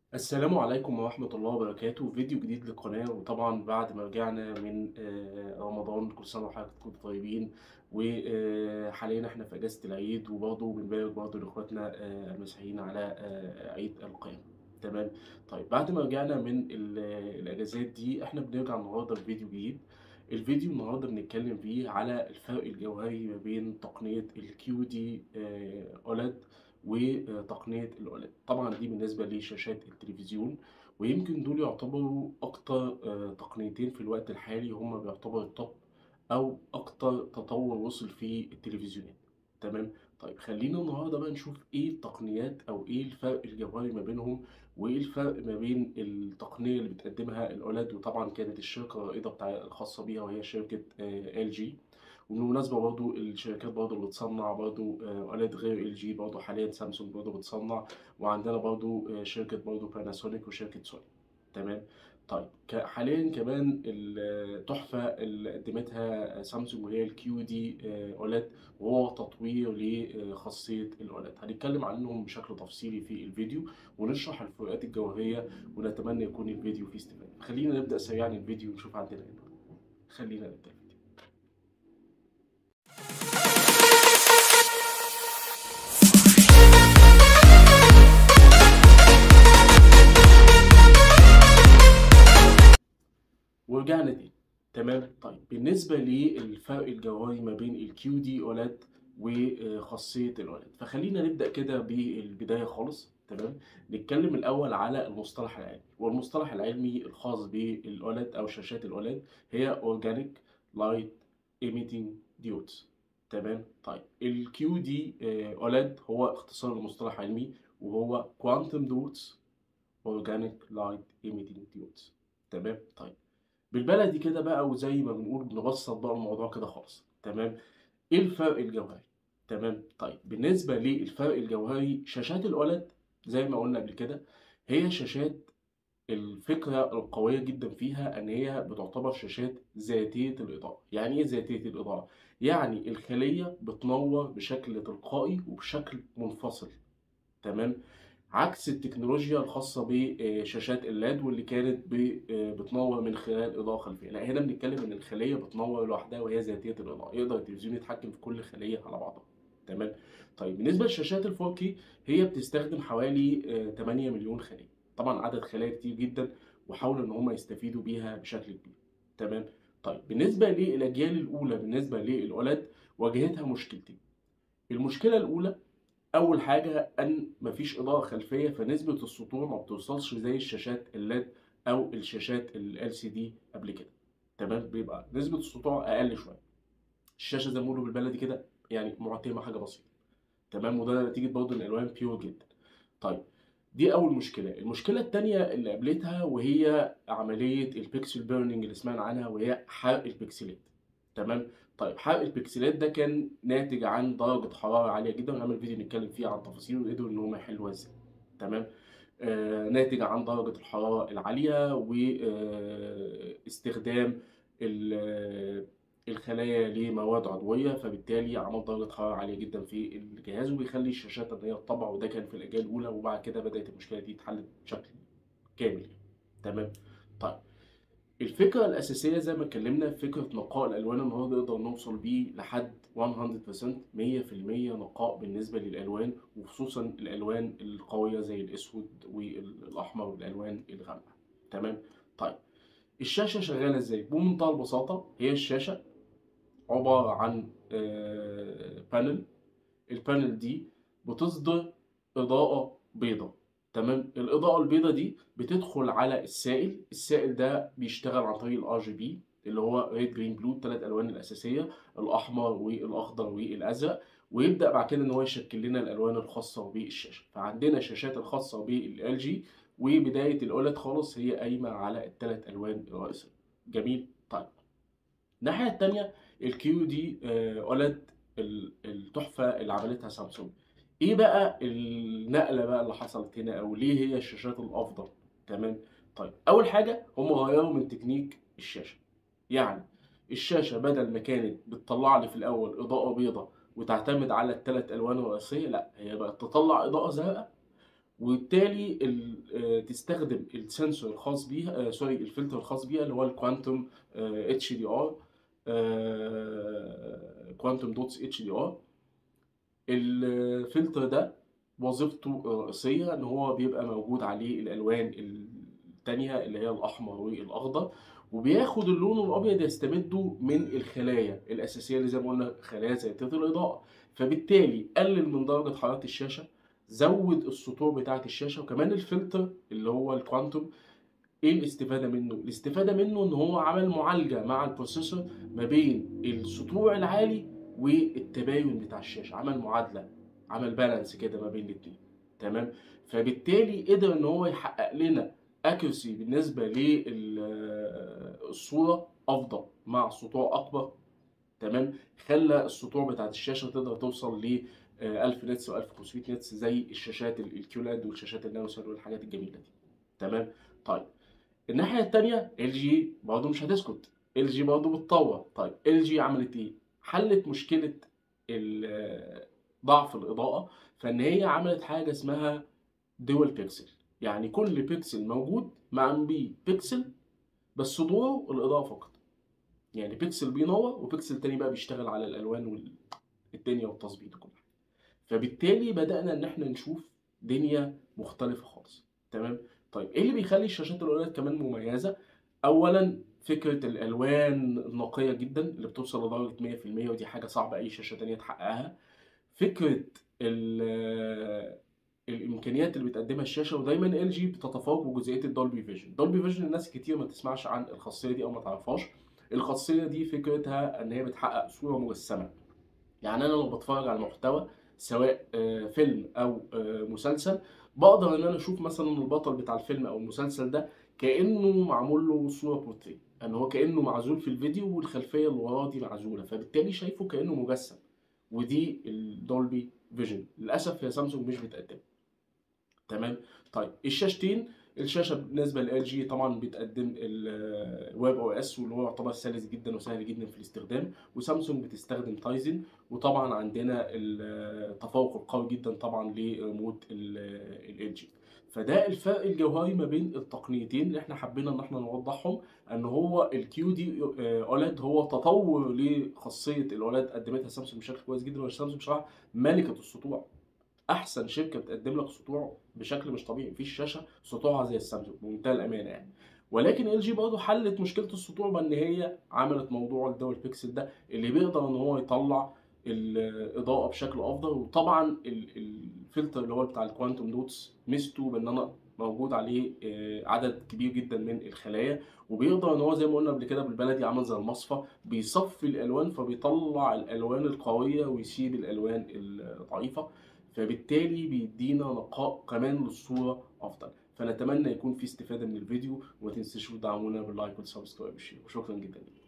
السلام عليكم ورحمة الله وبركاته فيديو جديد للقناة وطبعا بعد ما رجعنا من آه، رمضان كل سنة وحضراتكم طيبين وحاليا احنا في اجازة العيد وبرضه بنبارك برضه لاخواتنا آه، المسيحيين على آه، عيد القيامة تمام طيب بعد ما رجعنا من ال- الاجازات دي احنا بنرجع النهارده بفيديو جديد الفيديو النهارده بنتكلم فيه على الفرق الجوهري ما بين تقنية الكيو دي اولاد وتقنية الأولاد طبعا دي بالنسبة لشاشات التلفزيون ويمكن دول يعتبروا أكتر آه، تقنيتين في الوقت الحالي هما بيعتبروا التوب أو أكتر تطور وصل في التلفزيونات تمام طيب خلينا النهاردة بقى نشوف إيه التقنيات أو إيه الفرق الجوهري ما بينهم وإيه الفرق ما بين التقنية اللي بتقدمها الأولاد وطبعا كانت الشركة الرائدة بتاع الخاصة بيها وهي شركة ال جي وبالمناسبة برضو الشركات برضو اللي بتصنع برضو آه، آلات غير ال جي برضو حاليا سامسونج برضو بتصنع وعندنا برضو آه، شركة برضو باناسونيك وشركة سوني تمام طيب ك- حاليا كمان التحفة اللي قدمتها سامسونج وهي الكيو دي اولاد وهو تطوير لخاصية الاولاد هنتكلم عنهم بشكل تفصيلي في الفيديو ونشرح الفروقات الجوهرية ونتمنى يكون الفيديو فيه استفادة خلينا نبدأ سريعا الفيديو ونشوف عندنا ايه خلينا نبدأ الفيديو ورجعنا تاني تمام طيب بالنسبة للفرق الجوهري ما بين الكيو دي اولاد وخاصية الاولاد فخلينا نبدأ كده بالبداية خالص تمام نتكلم الأول على المصطلح العلمي والمصطلح العلمي الخاص بالاولاد أو شاشات الاولاد هي Organic Light Emitting Diodes تمام طيب الكيو دي اولاد هو اختصار لمصطلح علمي وهو Quantum Dots Organic Light Emitting Diodes تمام طيب بالبلدي كده بقى وزي ما بنقول بنبسط بقى الموضوع كده خالص تمام ايه الفرق الجوهري تمام طيب بالنسبه للفرق الجوهري شاشات الاولاد زي ما قلنا قبل كده هي شاشات الفكره القويه جدا فيها ان هي بتعتبر شاشات ذاتيه الاضاءه يعني ايه ذاتيه الاضاءه يعني الخليه بتنور بشكل تلقائي وبشكل منفصل تمام عكس التكنولوجيا الخاصة بشاشات اللاد واللي كانت ب- بتنور من خلال إضاءة خلفية لا هنا بنتكلم إن الخلية بتنور لوحدها وهي ذاتية الإضاءة يقدر التلفزيون يتحكم في كل خلية على بعضها تمام طيب بالنسبة لشاشات ال 4K هي بتستخدم حوالي آه، 8 مليون خلية طبعا عدد خلايا كتير جدا وحاولوا إن هم يستفيدوا بيها بشكل كبير تمام طيب بالنسبة للأجيال الأولى بالنسبة للأولاد واجهتها مشكلتين المشكلة الأولى اول حاجه ان مفيش اضاءه خلفيه فنسبه السطوع ما بتوصلش زي الشاشات الليد او الشاشات ال سي دي قبل كده تمام بيبقى نسبه السطوع اقل شويه الشاشه زي ما بيقولوا بالبلدي كده يعني معتمه حاجه بسيطه تمام وده نتيجه برضه ان الالوان بيور جدا طيب دي اول مشكله المشكله الثانيه اللي قابلتها وهي عمليه البيكسل بيرنينج اللي سمعنا عنها وهي حرق البكسلات تمام طيب حرق البكسلات ده كان ناتج عن درجه حراره عاليه جدا ونعمل فيديو نتكلم فيه عن تفاصيله وقدروا ان هم يحلوها ازاي تمام آه ناتج عن درجه الحراره العاليه واستخدام الخلايا لمواد عضويه فبالتالي عمل درجه حراره عاليه جدا في الجهاز وبيخلي الشاشات ان هي تطبع وده كان في الاجيال الاولى وبعد كده بدات المشكله دي تتحل بشكل كامل تمام طيب الفكرة الأساسية زي ما اتكلمنا فكرة نقاء الألوان النهاردة نقدر نوصل بيه لحد 100% 100% نقاء بالنسبة للألوان وخصوصا الألوان القوية زي الأسود والأحمر والألوان الغامقة تمام طيب الشاشة شغالة ازاي؟ بمنتهى البساطة هي الشاشة عبارة عن آه، بانل البانل دي بتصدر إضاءة بيضاء تمام الإضاءة البيضاء دي بتدخل على السائل السائل ده بيشتغل عن طريق الار جي بي اللي هو ريد جرين بلو الثلاث الوان الاساسيه الاحمر والاخضر والازرق ويبدا بعد كده ان هو يشكل لنا الالوان الخاصه بالشاشه فعندنا الشاشات الخاصه بالال جي وبدايه الاولد خالص هي قايمه على الثلاث الوان الرئيسيه جميل طيب الناحيه الثانيه الكيو دي اولد التحفه اللي عملتها سامسونج ايه بقى النقله بقى اللي حصلت هنا او ليه هي الشاشات الافضل تمام طيب اول حاجه هم غيروا من تكنيك الشاشه يعني الشاشه بدل ما كانت بتطلع لي في الاول اضاءه بيضاء وتعتمد على الثلاث الوان الرئيسيه لا هي بقت تطلع اضاءه زرقاء وبالتالي ال آآ تستخدم السنسور الخاص بيها آآ سوري الفلتر الخاص بيها اللي هو الكوانتم آآ HDR آآ quantum dots HDR الفلتر ده وظيفته الرئيسية إن هو بيبقى موجود عليه الألوان التانية اللي هي الأحمر والأخضر، وبياخد اللون الأبيض يستمده من الخلايا الأساسية اللي زي ما قلنا خلايا ذاتية الإضاءة، فبالتالي قلل من درجة حرارة الشاشة، زود السطوع بتاعة الشاشة، وكمان الفلتر اللي هو الكوانتم إيه الاستفادة منه؟ الاستفادة منه إن هو عمل معالجة مع البروسيسور ما بين السطوع العالي والتباين بتاع الشاشة، عمل معادلة، عمل بالانس كده ما بين الاتنين تمام؟ فبالتالي قدر إن هو يحقق لنا accuracy بالنسبة لل الصورة أفضل مع سطوع أكبر تمام؟ خلى السطوع بتاعة الشاشة تقدر توصل ل آآ 1000 نتس و1500 نتس زي الشاشات ال الQLED والشاشات النانو سيل والحاجات الجميلة دي تمام؟ طيب الناحية التانية LG برضه مش هتسكت، LG برضه بتطور، طيب LG عملت إيه؟ حلت مشكلة ال ضعف الإضاءة، فإن هي عملت حاجة اسمها dual pixel يعني كل بيكسل موجود معمول بيه بيكسل بس دوره الإضاءة فقط، يعني بيكسل بينور وبيكسل تاني بقى بيشتغل على الألوان وال الدنيا والتظبيط وكل حاجة، فبالتالي بدأنا إن إحنا نشوف دنيا مختلفة خالص تمام؟ طيب إيه اللي بيخلي الشاشات الأولاد كمان مميزة؟ أولًا فكرة الألوان النقية جدًا اللي بتوصل لدرجة 100% ودي حاجة صعب أي شاشة تانية تحققها، فكرة ال الإمكانيات اللي بتقدمها الشاشة ودايمًا LG بتتفوق بجزئية الدولبي فيجن، دولبي فيجن الناس كتير ما تسمعش عن الخاصية دي أو ما تعرفهاش، الخاصية دي فكرتها إن هي بتحقق صورة مجسمة، يعني أنا لو باتفرج على محتوى سواء آآ فيلم أو آآ مسلسل، باقدر إن أنا أشوف مثلًا البطل بتاع الفيلم أو المسلسل ده كأنه معمول له صورة portrait يعني هو كأنه معزول في الفيديو والخلفية اللي وراه دي معزولة، فبالتالي شايفه كأنه مجسم، ودي الدولبي فيجن للأسف هي سامسونج مش بتقدمها. تمام؟ طيب الشاشتين، الشاشة بالنسبة لLG طبعًا بتقدم ال WebOS واللي هو يعتبر سلس جدًا وسهل جدًا في الاستخدام، وسامسونج بتستخدم تايزن، وطبعًا عندنا التفوق القوي جدًا طبعًا لريموت ال الLG. فده الفرق الجوهري ما بين التقنيتين اللي إحنا حبينا إن إحنا نوضحهم، إن هو الQD آآ OLED هو تطور لخاصية الOLED قدمتها سامسونج بشكل كويس جدًا، وسامسونج بصراحة ملكة السطوع، أحسن شركة بتقدم لك سطوع بشكل مش طبيعي، ما فيش شاشة سطوعها زي السامسونج بمنتهى الأمانة يعني. ولكن LG برضه حلت مشكلة السطوع بإن هي عملت موضوع الdual pixel ده اللي بيقدر إن هو يطلع الإضاءة بشكل أفضل، وطبعًا ال الفلتر اللي هو بتاع الكوانتم دوتس ميزته بإن أنا موجود عليه آآ عدد كبير جدًا من الخلايا، وبيقدر إن هو زي ما قلنا قبل كده بالبلدي عامل زي المصفى، بيصفي الألوان فبيطلع الألوان القوية ويسيب الألوان الضعيفة، فبالتالي بيدينا نقاء كمان للصورة أفضل. فنتمنى يكون في استفادة من الفيديو، وما تنسوش تدعمونا باللايك والسبسكرايب والشير، وشكرًا جدًا ليكم.